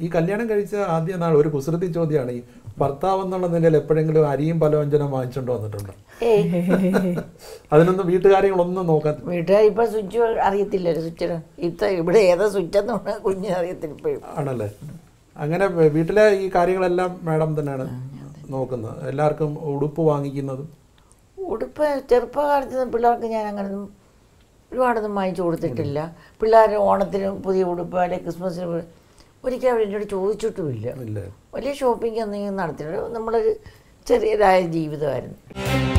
ഈ കല്യാണം കഴിച്ച ആദ്യ നാൾ ഒരു കുസൃതി ചോദ്യമാണ് ഈ ഭർത്താവ് എന്നുള്ള നിലയിൽ എപ്പോഴെങ്കിലും അരിയും പലവ്യഞ്ജനം വാങ്ങിച്ചുകൊണ്ട് വന്നിട്ടുണ്ടോ ഏയ് അതിനൊന്നും വീട്ടുകാര്യങ്ങളൊന്നും നോക്കാൻ വീട്ടുകാർ ഇപ്പൊ സ്വിച്ച് അറിയത്തില്ല സ്വിച്ചിന് ഇത്ത ഇവിടെ ഏതാ സ്വിച്ച് എന്ന് കുഞ്ഞിന് അറിയത്തില്ല ഇപ്പോഴും ആണല്ലേ അങ്ങനെ വ- വീട്ടിലെ ഈ കാര്യങ്ങളെല്ലാം മാഡം തന്നെയാണ് നോക്കുന്നത് എല്ലാവർക്കും ഉടുപ്പ് വാങ്ങിക്കുന്നതും ഉടുപ്പ് ചെറുപ്പകാലത്ത് പിള്ളേർക്ക് ഞാൻ അങ്ങനൊന്നും ഒരുപാടൊന്നും വാങ്ങിച്ചു കൊടുത്തിട്ടില്ല പിള്ളേർ ഓണത്തിന് പുതിയ ഉടുപ്പ് അല്ലെങ്കിൽ ക്രിസ്മസിന് ഒരിക്കലും അവർ എന്നോട് ചോദിച്ചിട്ടുമില്ല ഇല്ലേ വലിയ ഷോപ്പിംഗ് ഒന്നും നടത്തില്ല നമ്മളൊരു ചെറിയതായ ജീവിതമായിരുന്നു